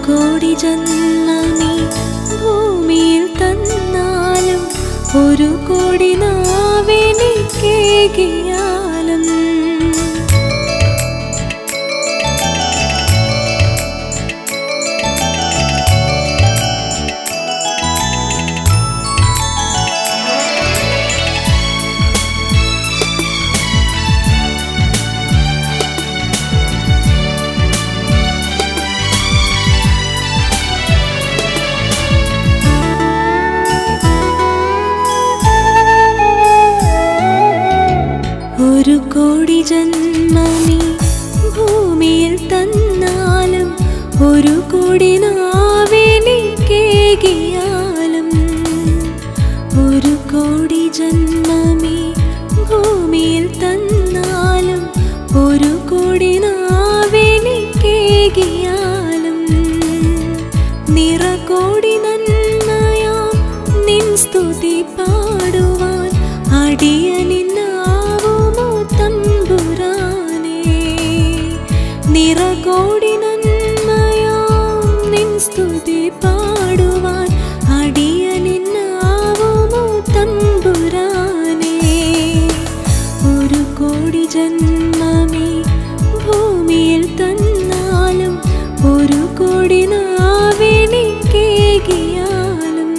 കോടി ജന്മമീ ഭൂമിയിൽ തന്നാലും ഒരു കോടി നാവെനിക്കേകിയാലും ഒരു കോടി ജന്മമീ ഭൂമിയിൽ തന്നാലും ഒരു കോടി നാവെനിക്കേകിയാലും ഒരു കോടി ജന്മമീ ഭൂമിയിൽ തന്നാലും ഒരു കോടി നാവെനിക്കേകിയാലും നിറകോടി നന്മയാം നിൻ സ്തുതി പാടുവാൻ അടിയനിന്നാവുമോ തമ്പുരാനേ നിറകോടി നന്മയാം നിൻ സ്തുതി പാടുവാൻ അടിയനിന്നാവുമോ തമ്പുരാനേ ഒരു കോടി ജന്മമേ ഭൂമിയിൽ തന്നാലും ഒരു കോടി നാവെനിക്കേകിയാലും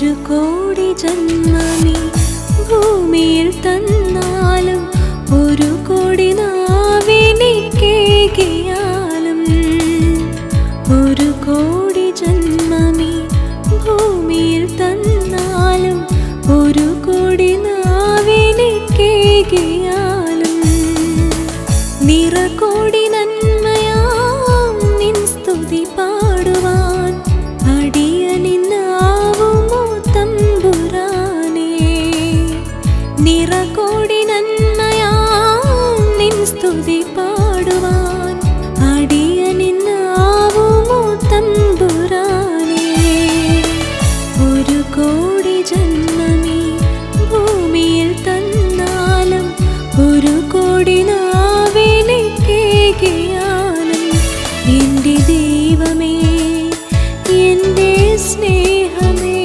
ഒരു കോടി ജന്മമീ ഭൂമിയിൽ തന്നാലും ഒരു കോടി നാവിനിക്കേകിയാലും ഒരു കോടി ജന്മമീ ഭൂമിയിൽ തന്നാലും ഒരു കോടി നാവിനിക്കേകിയാലും നിറകോടി നന്മയാം നിൻ സ്തുതി പാടുവാൻ അടിയനിന്നാവുമോ തമ്പുരാനേ നിറകോടി നന്മയാം നിൻ സ്തുതി പാടുവാൻ അടിയനിന്നാവുമോ തമ്പുരാനേ ഒരു കോടി ജന്മമീ ഭൂമിയിൽ തന്നാലും ഒരു കോടി നാവിനിക്കേകിയാലും എൻ്റെ ദൈവമേ എൻ്റെ സ്നേഹമേ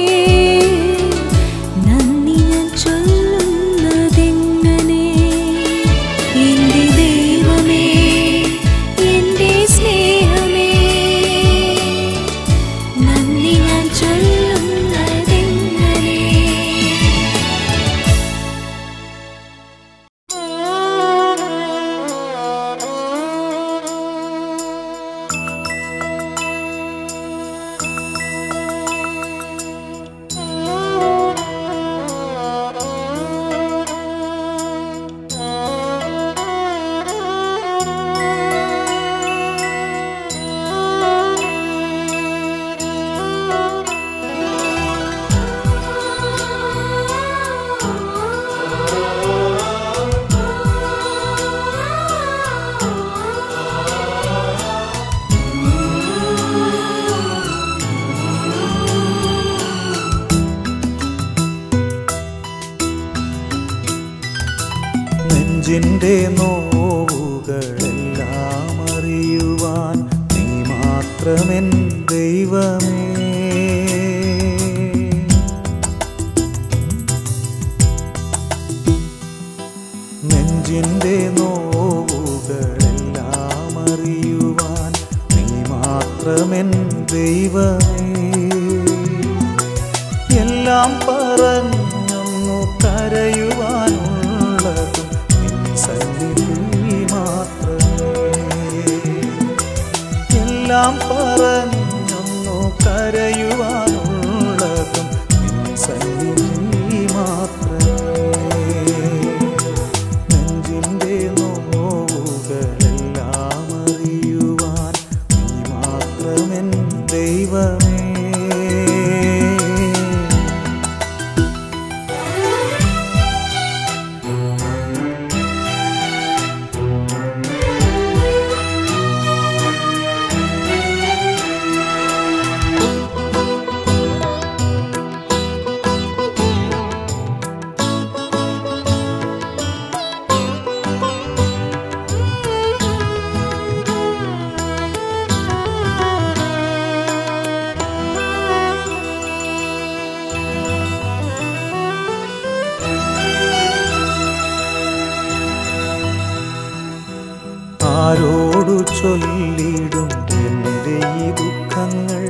നന്ദി ഞാൻ ചൊല്ലുന്നതെങ്ങനെ എൻ്റെ ദൈവമേ എൻ്റെ സ്നേഹമേ നന്ദി ഞാൻ ചൊല്ലുന്നതെങ്ങനെ നെഞ്ചിൻ്റെ നോവുകളെല്ലാം അറിയുവാൻ നീ മാത്രമെൻ ദൈവമേ നെഞ്ചിൻ്റെ നോവുകളെല്ലാം അറിയുവാൻ നീ മാത്രമെൻ ദൈവമേ എല്ലാം പറഞ്ഞൊന്നു കരയുവാനുള്ളതും നിൻ സന്നിധി മാത്രമേ എല്ലാം പറഞ്ഞൊന്നു കരയുവാനുള്ളതും നിൻ സന്നിധി മാത്രമേ നെഞ്ചിൻ്റെ നോവുകളെല്ലാം അറിയുവാൻ നീ മാത്രമെൻ ദൈവമേ ആരോടു ചൊല്ലിടും എൻ്റെ ഈ ദുഃഖങ്ങൾ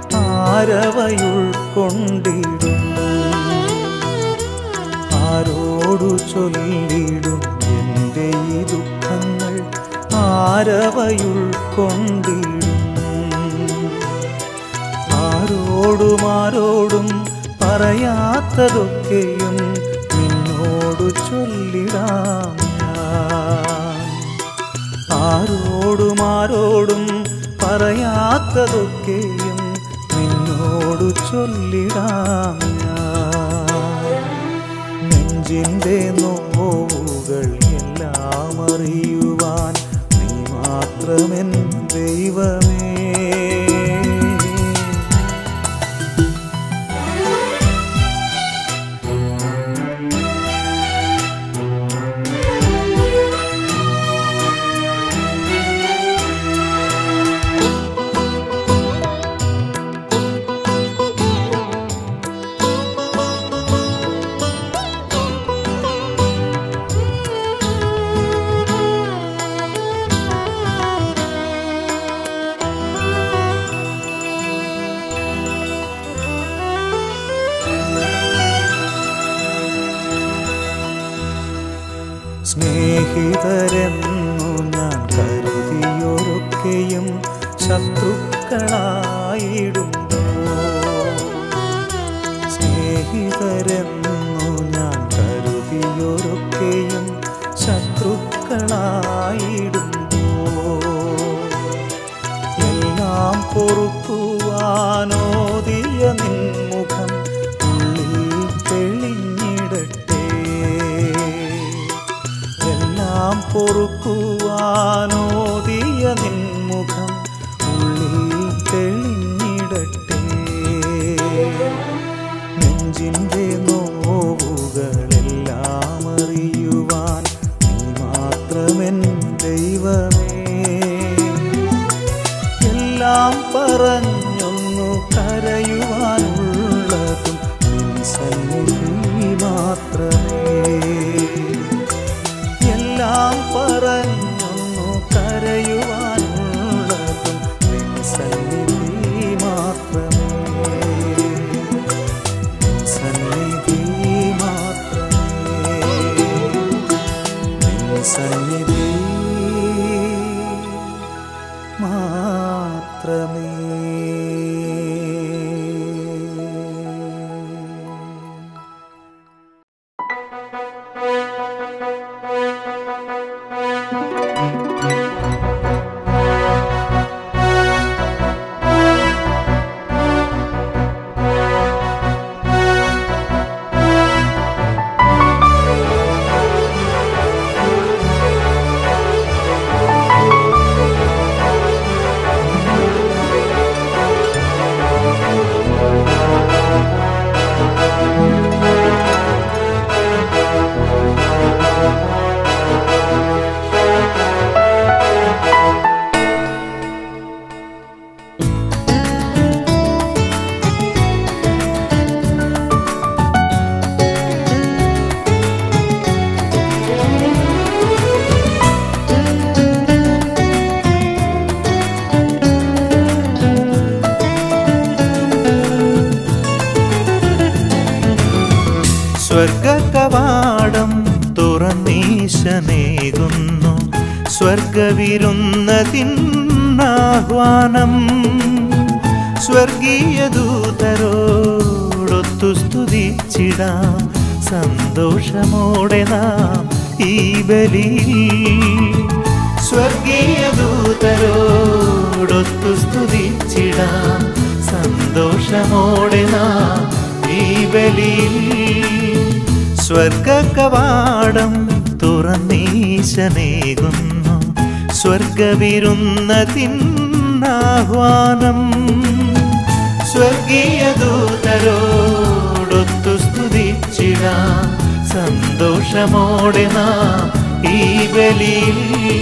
ആരവയുൾക്കൊണ്ടിടും ആരോടു ചൊല്ലിടും എൻ്റെ ഈ ദുഃഖങ്ങൾ ആരവയുൾക്കൊണ്ടിടും ആരോടും ആരോടും പറയാത്തതൊക്കെയും നിന്നോടു ചൊല്ലിടാം ഞാൻ ആരോടും ആരോടും പറയാത്തതൊക്കെയും നിന്നോടു ചൊല്ലിടാം ഞാൻ നെഞ്ചിൻ്റെ നോവുകൾ എല്ലാം അറിയുവാൻ നീ മാത്രമെൻ ദൈവമേ സ്നേഹിതരെന്നു ഞാൻ കരുതിയൊരൊക്കെയും ശത്രുക്കളായിടുന്നു സ്നേഹിതരെന്നു ഞാൻ കരുതിയൊരൊക്കെയും ശത്രുക്കളായിടുന്നു എല്ലാം പൊറുക്കുവാനോദിയ നിൻമുഖം ഉള്ളിൽ തെളിഞ്ഞിടട്ടെ എല്ലാം പൊറുക്കുവാനോദിയ നിൻമുഖം ഉള്ളിൽ തെളിഞ്ഞിടട്ടെ നെഞ്ചിൻ്റെ നോവുകളെല്ലാം അറിയുവാൻ നീ മാത്രമെൻ ദൈവമേ എല്ലാം പറഞ്ഞൊന്നു കരയുവാനുള്ളതും നിൻ സന്നിധി മാത്രമേ എല്ലാം പറഞ്ഞൊന്നു കരയുവാനുള്ളതും നിൻ സന്നിധി മാത്രമേ നിൻ സന്നിധി മാത്രമേ നിൻ സന്നിധി മാത്രമേ സ്വർഗകവാടം തുറന്നീശനേകുന്നു സ്വർഗവിരുന്നതിന്നാഹ്വാനം സ്വർഗീയ ദൂതരോടൊത്തു സ്തുതിച്ചിടാം സന്തോഷമോടെ നാം ഈ ബലി സ്വർഗീയ ദൂതരോടൊത്തു സ്തുതിച്ചിടാം സന്തോഷമോടെ നാം ഈ ബലിയിൽ സ്വർഗകവാടം തുറന്നീശനേകുന്നു സ്വർഗവിരുന്നതിന്നാഹ്വാനം സ്വർഗീയ ദൂതരോടൊത്തു സ്തുതിച്ചിടാം സന്തോഷമോടെ നാം ഈ ബലിയിൽ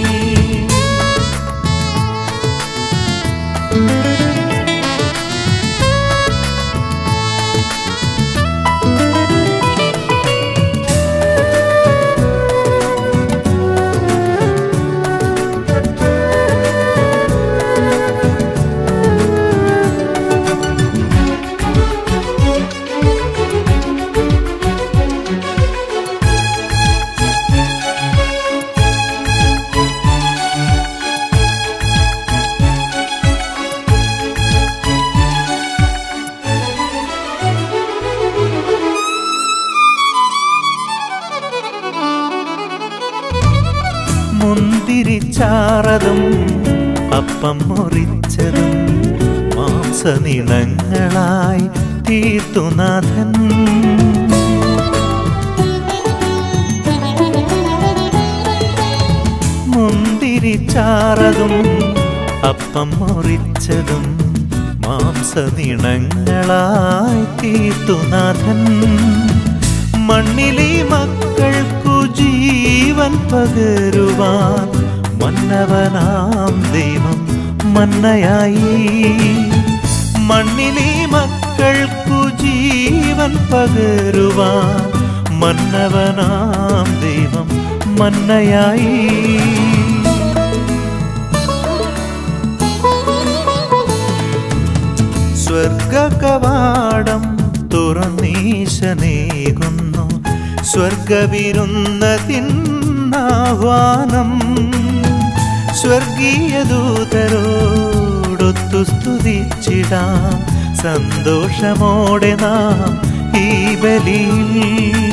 മുന്തിരിച്ചാറതും അപ്പം മുറിച്ചതും മാംസനിണങ്ങളായി തീർത്തുനാഥൻ മുന്തിരിച്ചാറതും അപ്പം മുറിച്ചതും മാംസനിണങ്ങളായി തീർത്തുനാഥൻ മണ്ണിലെ മക്കൾക്കു ജീവൻ പകരുവാൻ മന്നവനാം ദൈവം മന്നയായി മണ്ണിലെ മക്കൾക്കു ജീവൻ പകരുവാൻ മന്നവനാം ദൈവം മന്നയായി സ്വർഗകവാടം തുറന്നീശനേകുന്നു സ്വർഗവിരുന്നതിന്നാഹ്വാനം ആഹ്വാനം സ്വർഗീയ ദൂതരോടൊത്തു സ്തുതിച്ചിടാം സന്തോഷമോടെ നാം ഈ ബലിയിൽ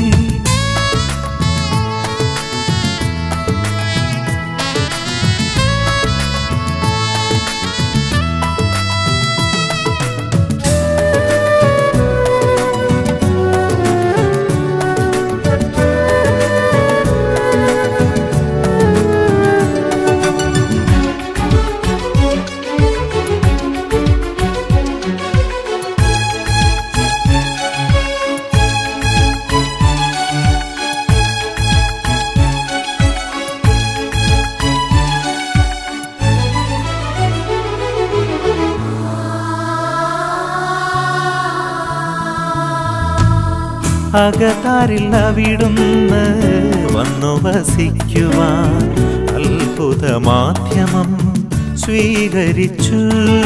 അകതാരിൽ അവിടുന്ന് വന്നു വസിക്കുവാൻ അത്ഭുത മാധ്യമം സ്വീകരിച്ചു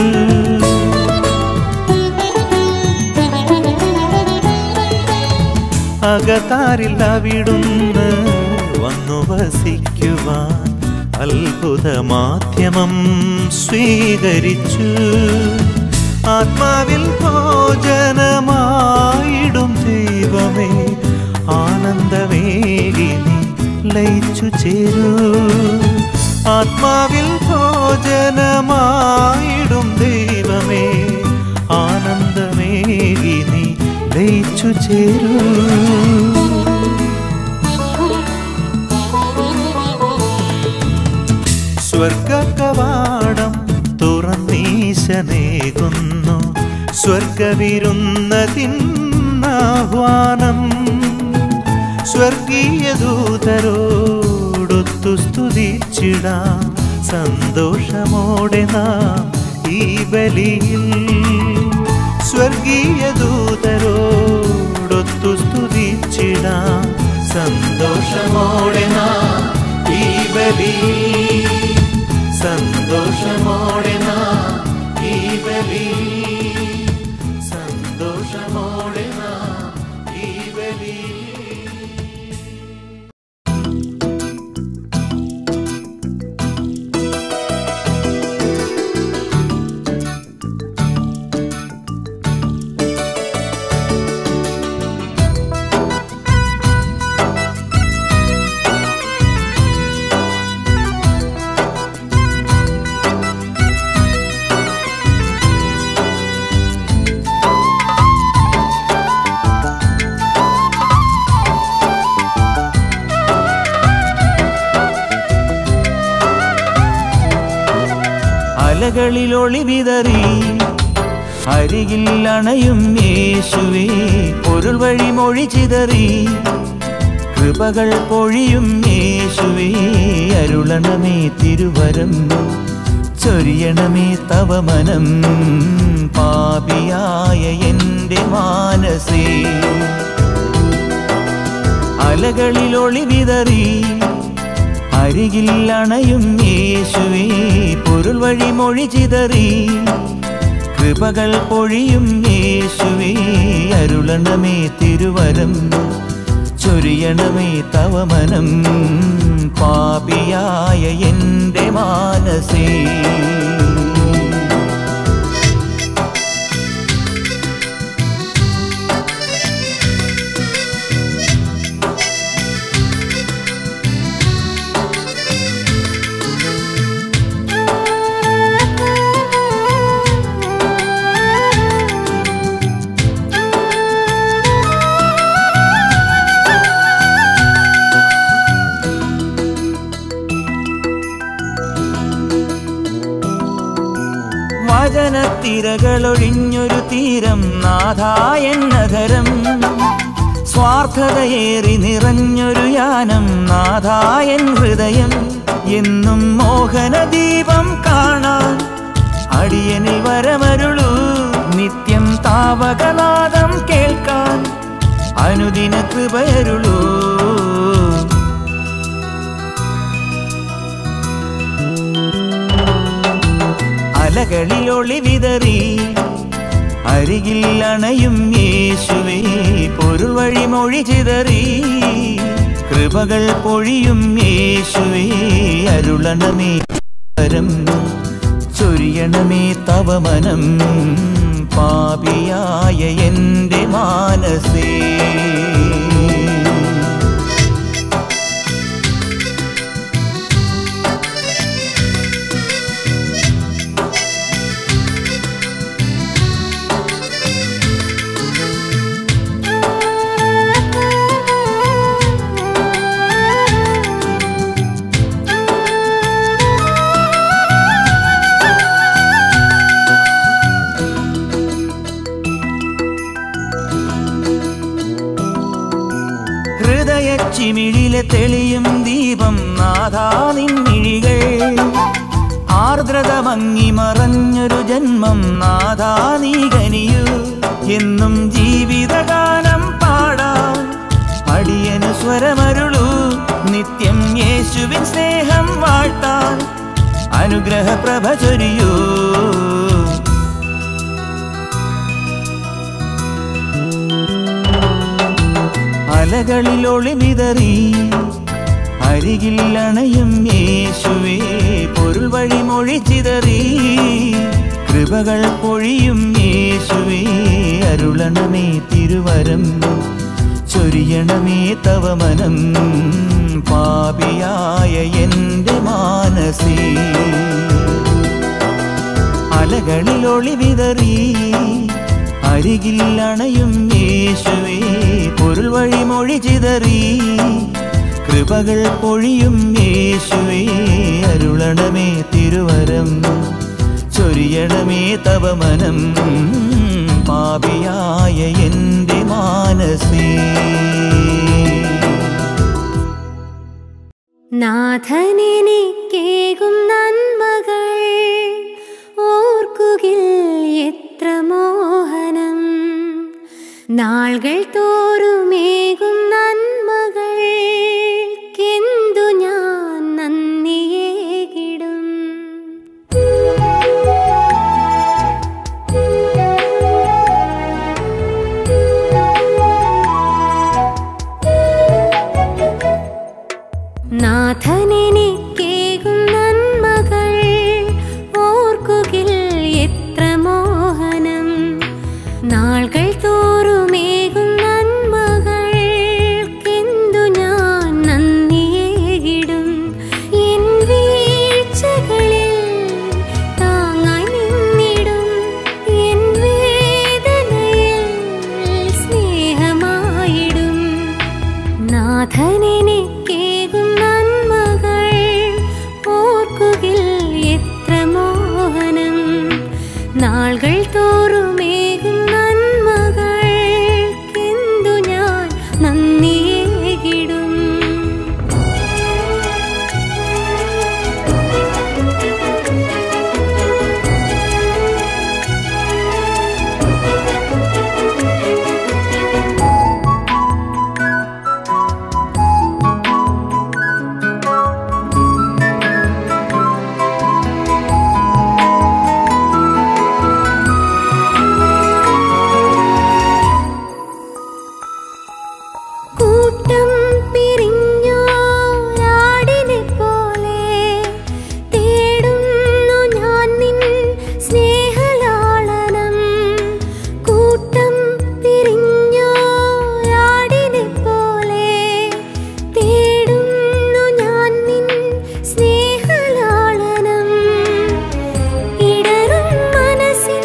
അകതാരിൽ അവിടുന്ന് വന്നു വസിക്കുവാൻ അത്ഭുത മാധ്യമം സ്വീകരിച്ചു ആത്മാവിൽ ഭോജനമായിടും ദൈവമേ ആനന്ദമേകി നീ ലയിച്ചു ചേരൂ ആത്മാവിൽ ഭോജനമായിടും ദൈവമേ ആനന്ദമേകി നീ ലയിച്ചു ചേരൂ സ്വർഗകവാടം തുറന്നീശനേകുന്നു സ്വർഗവിരുന്നതിന്നാഹ്വാനം സ്വർഗീയ ദൂതരോടൊത്തു സ്തുതിച്ചിടാം സന്തോഷമോടെ നാം ഈ ബലിയിൽ സ്വർഗീയ ദൂതരോടൊത്തു സ്തുതിച്ചിടാം സന്തോഷമോടെ നാം ഈ ബലിയിൽ സന്തോഷമോടെ നാം ഈ ബലിയിൽ സന്തോഷമോടെ നാം ഈ ബലിയിൽ അലകളിൽ ഒളിവിതറി അരികിൽ അണയും യേശുവേ പൊരുൾ വഴി മൊഴി ചിതറി കൃപകൾ പൊഴിയും യേശുവേ അരുളണമേ തിരുവരം ചൊരിയണമേ തവ മനം പാപിയായ എൻ്റെ മാനസേ അലകളിൽ ഒളിവിതറി അരികിൽ അണയും യേശുവേ പൊരുൾ വഴി മൊഴി ചിതറി കൃപകൾ പൊഴിയും യേശുവേ അരുളണമേ തിരുവരം ചൊരിയണമേ തവ മനം പാപിയായ എൻ്റെ മാനസേ വചനത്തിരകളൊഴിഞ്ഞൊരു തീരം നാഥായെന്നധരം സ്വാർത്ഥതയേറി നിറഞ്ഞൊരു യാനം നാഥായൻ ഹൃദയം എന്നും മോഹനദീപം കാണാൻ അടിയനിൽ വരമരുളൂ നിത്യം താവകനാദം കേൾക്കാൻ അനുദിന കൃപയരുളൂ അലകളിൽ ഒളിവിതറി അരികിൽ അണയും യേശുവേ പൊരുൾ വഴി മൊഴി ചിതറി കൃപകൾ പൊഴിയും യേശുവേ അരുളണമേ വരം ചൊരിയണമേ തവമനം പാപിയായ എൻ്റെ മാനസേ ഹൃദയച്ചിമിഴിലെ തെളിയും ദീപം നാഥാ നിൻമിഴികൾ ആർദ്രത മങ്ങി മറഞ്ഞൊരു ജന്മം നാഥാ നീ കനിയൂ എന്നും ജീവിതഗാനം പാടാം അടിയനു സ്വരമരുളൂ നിത്യം യേശുവിൻ സ്നേഹം വാഴ്ത്താൻ അനുഗ്രഹ പ്രഭ ചൊരിയൂ അലകളിൽ ഒളിവിതറി അരികിൽ അണയും യേശുവേ പൊരുൾ വഴി മൊഴി ചിതറി കൃപകൾ പൊഴിയും യേശുവേ അരുളണമേ തിരുവരം ചൊരിയണമേ തവ മനം പാപിയായ എൻ്റെ മാനസേ അലകളിൽ ഒളിവിതറി അരികിൽ അണയും യേശുവേ പൊരുൾ വഴി മൊഴി ചിതറി കൃപകൾ പൊഴിയും യേശുവേ അരുളണമേ തിരുവരം ചൊരിയണമേ തവ മനം പാപിയായ എൻ്റെ മാനസേ നാഥനെനിക്കേകും നന്മകൾ ഓർക്കുകിൽ എത്ര മോഹനം നാൾകൾ തോറുമേകും നന്മകൾക്കെന്തു ഞാൻ നന്ദിയേകിടും നാഥനെനിക്കേകും നന്മകൾ ഓർക്കുകിൽ എത്ര മോഹനം നാൾകൾ തോറുമേകും നന്മകൾക്കെന്തു ഞാൻ നന്ദിയേകിടും എൻ വീഴ്ചകളിൽ താങ്ങായി നിന്നിടും എൻ വേദനയിൽ സ്നേഹമായിടും നാഥനെനിക്കേകും നന്മകൾ ഓർക്കുകിൽ എത്ര മോഹനം നാൾകൾ തോറുമേകും നന്മകൾക്കെന്തു ഞാൻ നന്ദിയേകിടും കൂട്ടം പിരിഞ്ഞോരാടിനെ പോലെ തേടുന്നു ഞാൻ നിൻ സ്നേഹലാളനം കൂട്ടം പിരിഞ്ഞോരാടിനെ പോലെ തേടുന്നു ഞാൻ നിൻ സ്നേഹലാളനം ഇടറും മനസ്സിൻ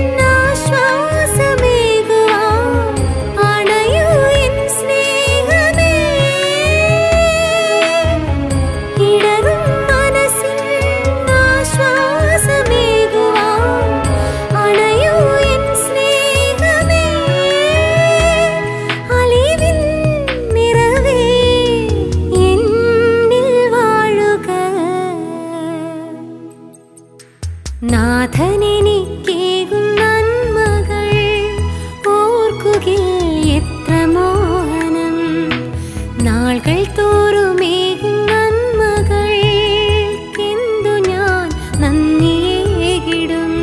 ആശ്വാസമേകുവാൻ അണയൂ എൻ സ്നേഹമേ ഇടറും മനസ്സിൻ ആശ്വാസമേകുവാൻ അണയൂ എൻ സ്നേഹമേ അലിവിൻ നിറവേ എന്നിൽ വാഴുക നാഥനെനിക്കേകും നന്മകൾ ഓർക്കുകിൽ എത്ര മോഹനം നാൾകൾ തോറുമേകും നന്മകൾക്കെന്തു ഞാൻ നന്ദിയേകിടും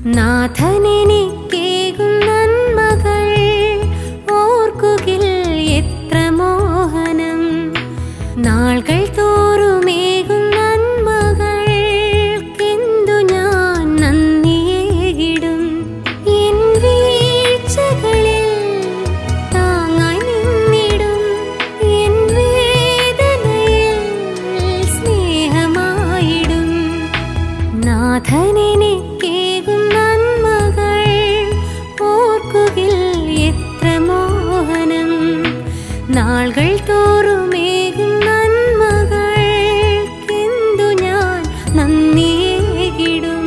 നാഥനെനിക്കേകും നന്മകൾ ഓർക്കുകിൽ എത്ര മോഹനം നാൾകൾ തോറുമേകും നന്മകൾക്കെന്തു ഞാൻ നന്ദിയേകിടും എൻ വീഴ്ചകളിൽ താങ്ങായി നിന്നിടും എൻ വേദനയിൽ സ്നേഹമായിടും നാഥനെനിക്കേകും നന്മകൾ ഓർക്കുകിൽ എത്ര മോഹനം നാൾകൾ തോറുമേകും നന്മകൾക്കെന്തു ഞാൻ നന്ദിയേകിടും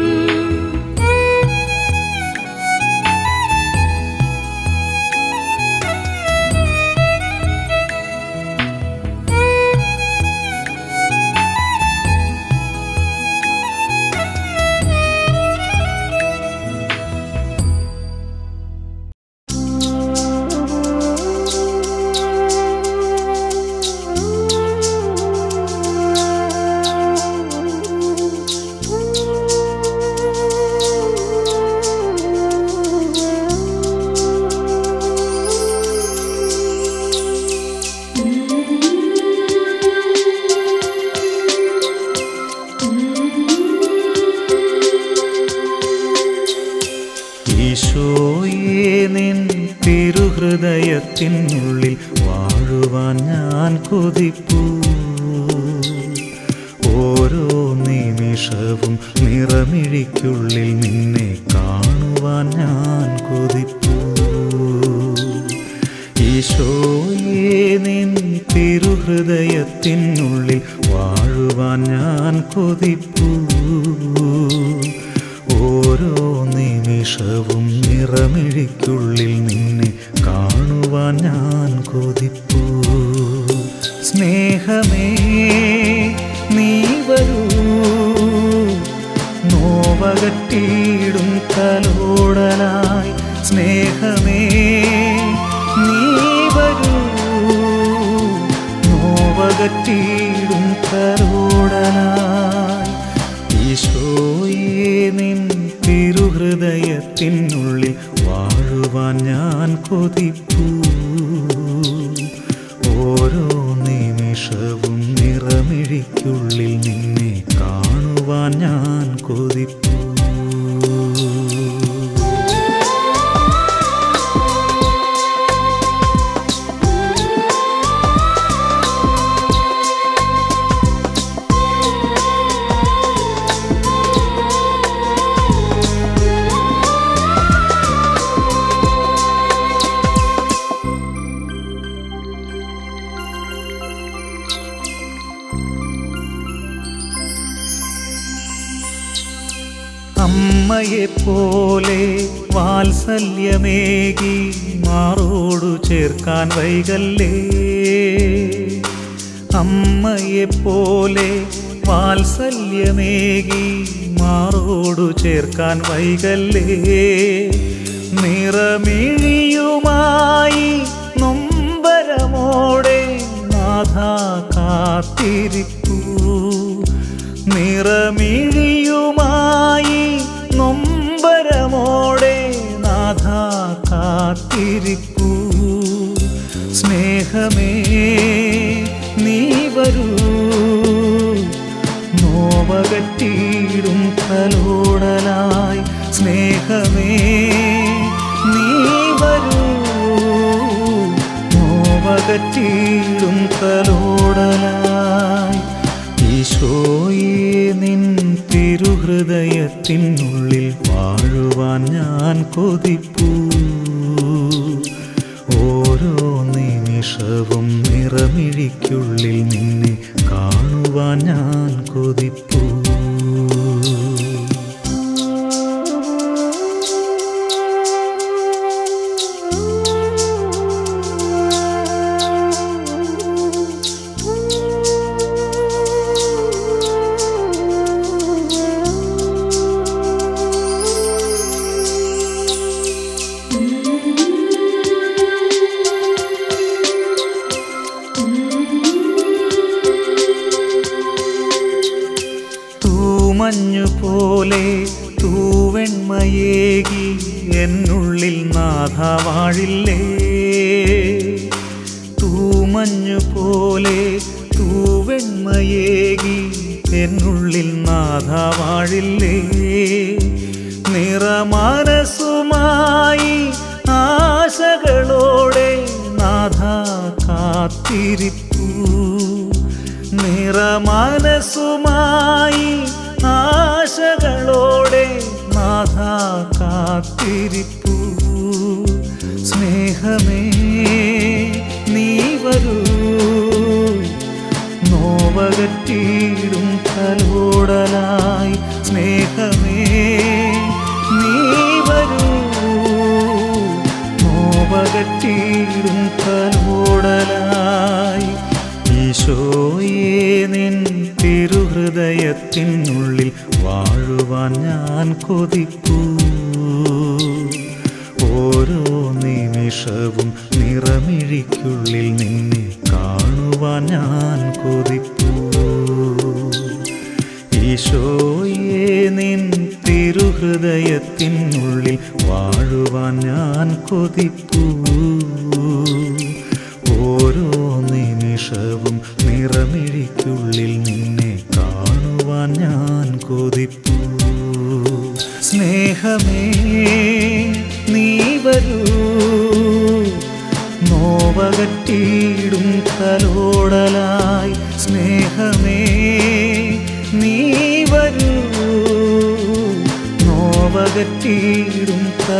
ഈശോയെ നിൻ തിരുഹൃദയത്തിനുള്ളിൽ വാഴുവാൻ ഞാൻ കൊതിപ്പൂ ഓരോ നിമിഷവും നിറമിഴിക്കുള്ളിൽ നിന്നെ കാണുവാൻ ഞാൻ കൊതിപ്പൂ ഈശോയെ നിൻ തിരുഹൃദയത്തിനുള്ളിൽ വാഴുവാൻ ഞാൻ കൊതിപ്പൂ ഓരോ നിമിഷവും നിറമിഴിക്കുള്ളിൽ നിന്നെ കാണുവാൻ ഞാൻ കൊതിപ്പൂ സ്നേഹമേ നീ വരൂ നോവകട്ടിയിടും തലോടലായി സ്നേഹമേ നീ വരൂ നോവകട്ടിയിടും തലോടലായി ഈശോയെ നിൻ തിരുഹൃദയത്തിനുള്ളിൽ വാഴുവാൻ ഞാൻ കൊതിപ്പൂ ഓരോ നിമിഷവും നിറമിഴിക്കുള്ളിൽ നിന്നെ കാണുവാൻ ഞാൻ കൊതിപ്പൂ അമ്മയെപ്പോലെ വാത്സല്യമേകി മാറോടു ചേർക്കാൻ വൈകല്ലേ അമ്മയെപ്പോലെ വാത്സല്യമേകി മാറോടു ചേർക്കാൻ വൈകല്ലേ നിറമിഴിയുമായി നൊമ്പരമോടെ നാഥ കാത്തിരിപ്പൂ നിറമിഴിയുമായി നൊമ്പരമോടെ നാഥ കാത്തിരിപ്പൂ സ്നേഹമേ നീ വരൂ നോവകട്ടിയിടും തലോടലായി സ്നേഹമേ നീ വരൂ നോവകട്ടിയിടും തലോടലായി ഈശോയെ നിൻ തിരുഹൃദയത്തിനുള്ളിൽ വാഴുവാൻ ഞാൻ കൊതിപ്പൂ ഓരോ നിമിഷവും നിറമിഴിക്കുള്ളിൽ നിന്നെ കാണുവാൻ ഞാൻ കൊതിപ്പൂ ഏകി എന്നുള്ളിൽ നാഥ വാഴില്ലേ തൂമഞ്ഞു പോലെ തൂവെണ്മയേകി എന്നുള്ളിൽ നാഥ വാഴില്ലേ നിറമാനസുമായി ആശകളോടെ നാഥ കാത്തിരിപ്പൂ നിറമാനസുമായി ആശകളോടെ നാഥ കാത്തിരിപ്പൂ സ്നേഹമേ നീ വരൂ നോവകറ്റീടും കലോടലായി സ്നേഹമേ നീ വരൂ നോവകറ്റീടും കലോടലായി ഈശോയെ നിൻ തിരുഹൃദയത്തിനുള്ളിൽ വാഴുവാൻ ഞാൻ കൊതിപ്പൂ ഓരോ നിമിഷവും നിറമിഴിക്കുള്ളിൽ നിന്നെ കാണുവാൻ ഞാൻ കൊതിപ്പൂ ഈശോയെ നിൻ തിരുഹൃദയത്തിനുള്ളിൽ വാഴുവാൻ ഞാൻ കൊതിപ്പൂ ഓരോ നിമിഷവും നിറമിഴിക്കുള്ളിൽ നിന്നെ കാണുവാൻ ഞാൻ കൊതിപ്പൂ സ്നേഹമേ നീ വരൂ നോവകറ്റീടും കലോടലായി സ്നേഹമേ നീ വരൂ നോവകറ്റീടും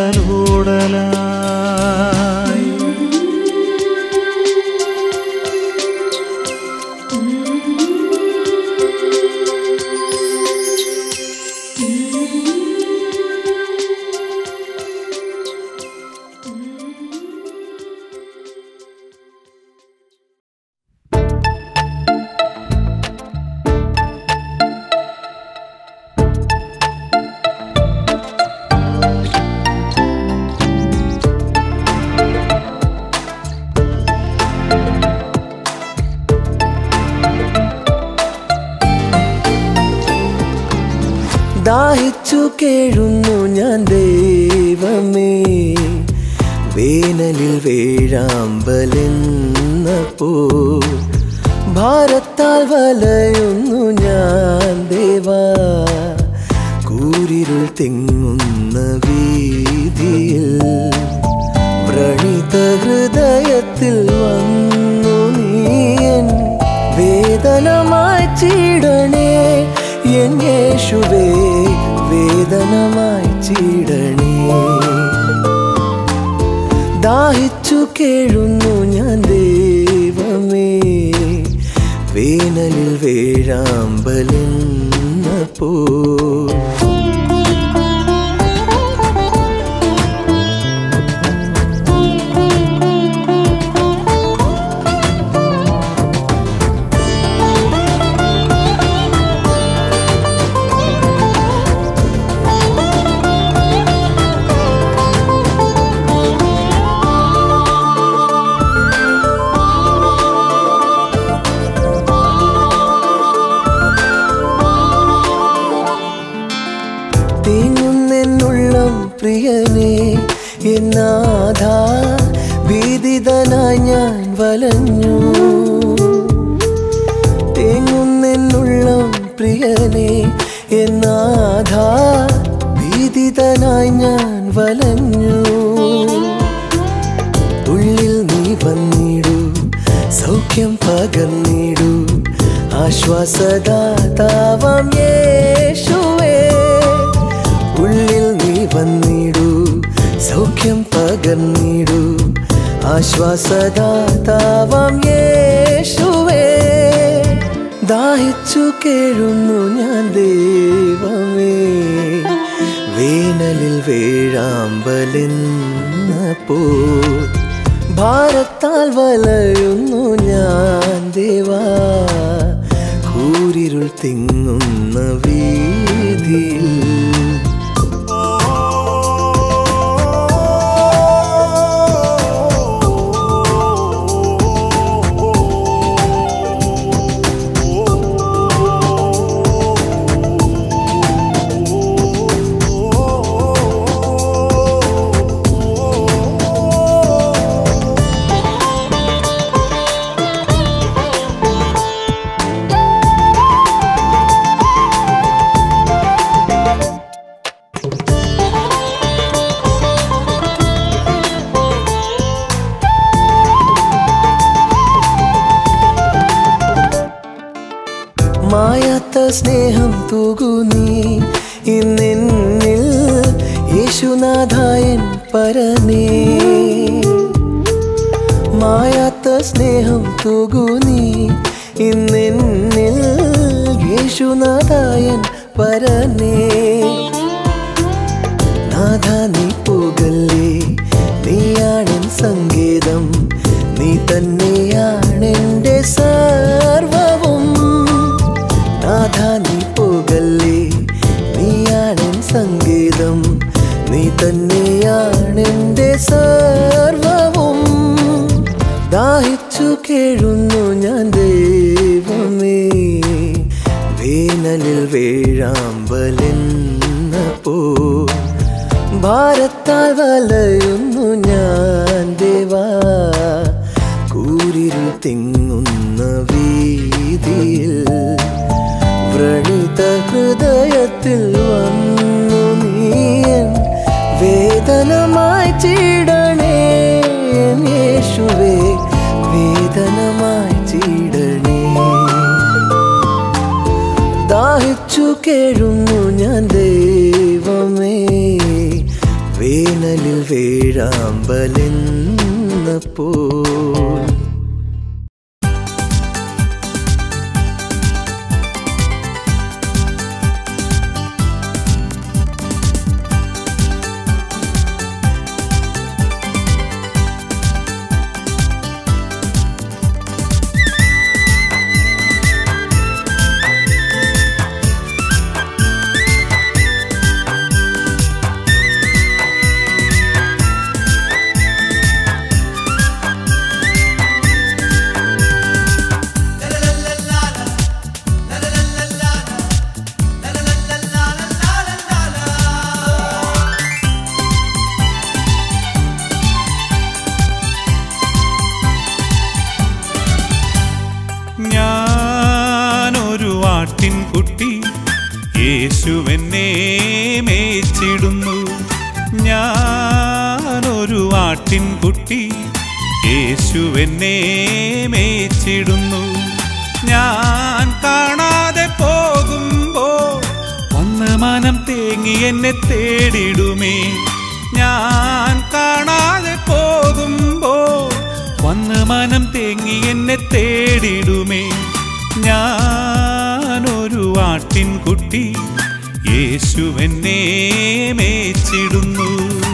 കലോടലായി ദാഹിച്ചു കേഴുന്നു ഞാൻ ദൈവമേ വേനലിൽ വേഴാമ്പലെന്നപ്പോ ഭാരത്താൽ വലയുന്നു ഞാൻ ദേവാ കൂരിരുൾ തിങ്ങുന്ന വീതിയിൽ വ്രണിത ഹൃദയത്തിൽ വന്നു നീയൻ വേദനമായി ചീടണേ എൻ യേശുവേ വേദനമായി ചീടണേ ദാഹിച്ചു കേഴുന്നു ഞാൻ ദൈവമേ വേനലിൽ വേഴാമ്പലെന്നപ്പോ തേങ്ങുന്നെന്നുള്ളം പ്രിയനെ എന്നാഥ ഭീതിതനായി ഞാൻ വലഞ്ഞു തേങ്ങുന്നെന്നുള്ളം പ്രിയനെ എന്നാഥ ഭീതിതനായി ഞാൻ വലഞ്ഞു ഉള്ളിൽ നീ വന്നിടൂ സൗഖ്യം പകർന്നിടൂ ആശ്വാസദാതാവാം യേശുവേ ഉള്ളിൽ നീ വന്നിടൂ സൗഖ്യം പകർന്നിടൂ ആശ്വാസദാതാവാം യേശുവേ ദാഹിച്ചു കേഴുന്നു ഞാൻ ദൈവമേ വേനലിൽ വേഴാമ്പലെന്നപ്പോ ഭാരത്താൽ വലയുന്നു ഞാൻ ദേവാ കൂരിരുൾ തിങ്ങുന്ന വീതിയിൽ ഓ സ്നേഹം തൂകു നീ ഇന്നെന്നിൽ യേശുനാഥായൻ പരനേ മായാത്ത സ്നേഹം തൂകു നീ ഇന്നെന്നിൽ യേശുനാഥായൻ പരനേ നാഥ നീ പോകല്ലേ നീയാണെൻ സംഗീതം നീ തന്നെയാണെൻ്റെ സർവവും നാഥ നീ പോകല്ലേ നീയാണെൻ സംഗീതം നീ തന്നെയാണെൻ്റെ സർവവും ദാഹിച്ചു കേഴുന്നു ഞാൻ ദൈവമേ വേനലിൽ വേഴാമ്പലെന്നപ്പോ ഭാരത്താൽ വലയുന്നു ഞാൻ ദേവാ കൂരിരു തിങ്ങുന്ന വീതിയിൽ വ്രണിത ഹൃദയത്തിൽ വന്നു നീയൻ വേദനമായി ചീടണേ എൻ യേശുവേ വേദനമായി ചീടണേ ദാഹിച്ചു കേഴുന്നു ഞാൻ ദൈവമേ വേനലിൽ വേഴാമ്പലെന്നപ്പോൾ ഞാനൊരു ആട്ടിൻകുട്ടി യേശുവെന്നെ മേച്ചിടുന്നു ഞാനൊരു ആട്ടിൻകുട്ടി യേശുവെന്നെ മേച്ചിടുന്നു ഞാൻ കാണാതെ പോകുമ്പോ വന്ന് മനം തേങ്ങി എന്നെ തേടിടുമേ ഞാൻ കാണാതെ പോകുമ്പോ വന്ന് മനം തേങ്ങി എന്നെ തേടിടുമേ ഞാനൊരു ആട്ടിൻകുട്ടി യേശുവെന്നെ മേച്ചിടുന്നു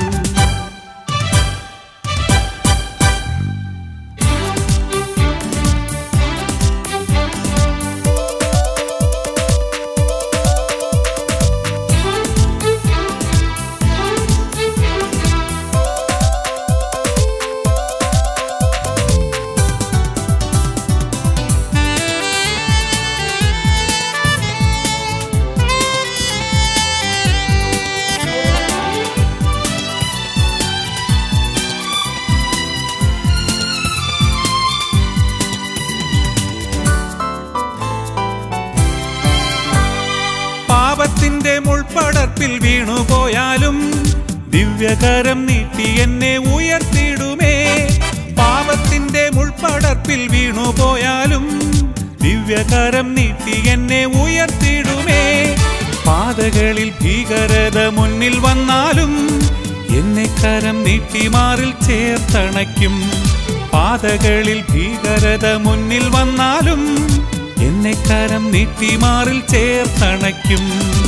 പാപത്തിന്റെ മുൾപ്പടർപ്പിൽ വീണുപോയാലും ദിവ്യകരം നീട്ടി എന്നെ ഉയർത്തിയിടുമേ പാപത്തിന്റെ മുൾപ്പടർപ്പിൽ വീണുപോയാലും ദിവ്യകരം നീട്ടി എന്നെ ഉയർത്തിയിടുമേ പാതകളിൽ ഭീകരത മുന്നിൽ വന്നാലും എന്നെ കരം നീട്ടി മാറിൽ ചേർത്തണയ്ക്കും പാതകളിൽ ഭീകരത മുന്നിൽ വന്നാലും എന്നെ കരം നീട്ടി മാറിൽ ചേർത്തണയ്ക്കും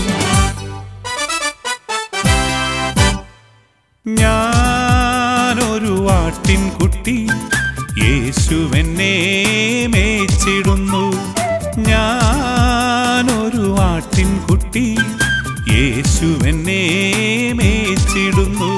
ഞാനൊരു ആട്ടിൻകുട്ടി യേശുവെന്നെ മേച്ചിടുന്നു ഞാനൊരു ആട്ടിൻകുട്ടി യേശുവെന്നെ മേച്ചിടുന്നു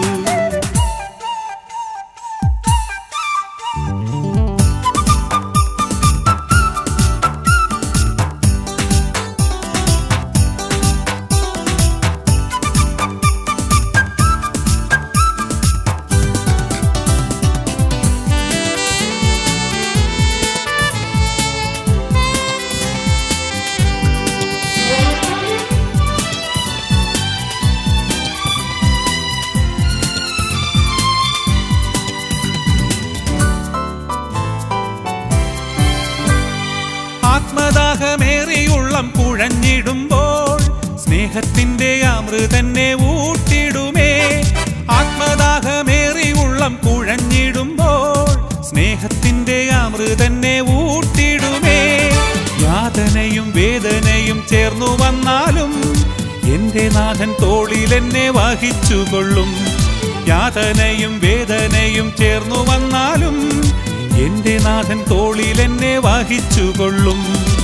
കുഴഞ്ഞിടുമ്പോൾ സ്നേഹത്തിന്റെ അമൃതന്നെ ഊട്ടിടുമേ ആത്മദാഹമേറി ഉള്ളം കുഴഞ്ഞിടുമ്പോൾ സ്നേഹത്തിന്റെ അമൃതന്നെ ഊട്ടിടുമേ യാതനയും വേദനയും ചേർന്നു വന്നാലും എന്റെ നാഥൻ തോളിൽ എന്നെ വഹിച്ചുകൊള്ളും യാതനയും വേദനയും ചേർന്നു വന്നാലും എന്റെ നാഥൻ തോളിൽ എന്നെ വഹിച്ചുകൊള്ളും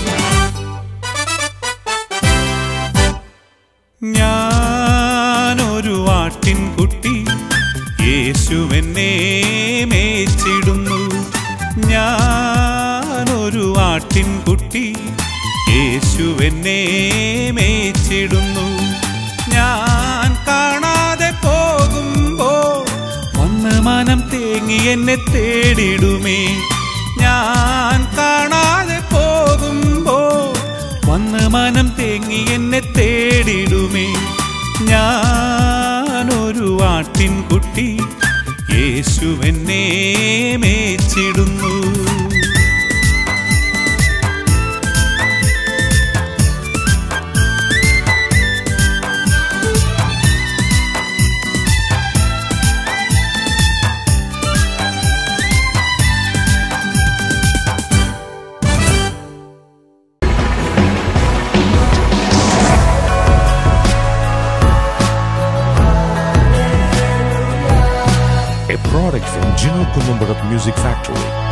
ഞാനൊരു ആട്ടിൻകുട്ടി യേശുവെന്നെ മേച്ചിടുന്നു ഞാനൊരു ആട്ടിൻകുട്ടി യേശുവെന്നെ മേച്ചിടുന്നു ഞാൻ കാണാതെ പോകുമ്പോൾ വന്ന് മനം തേങ്ങി എന്നെ തേടിടുമേ ഞാൻ കാണാതെ പോകുമ്പോൾ വന്ന് മനം തേങ്ങി എന്നെ തേടിടുമേ ഞാനൊരു ആട്ടിൻകുട്ടി യേശുവെന്നെ മേച്ചിടുന്നു a product from Gino Columbarat Music Factory.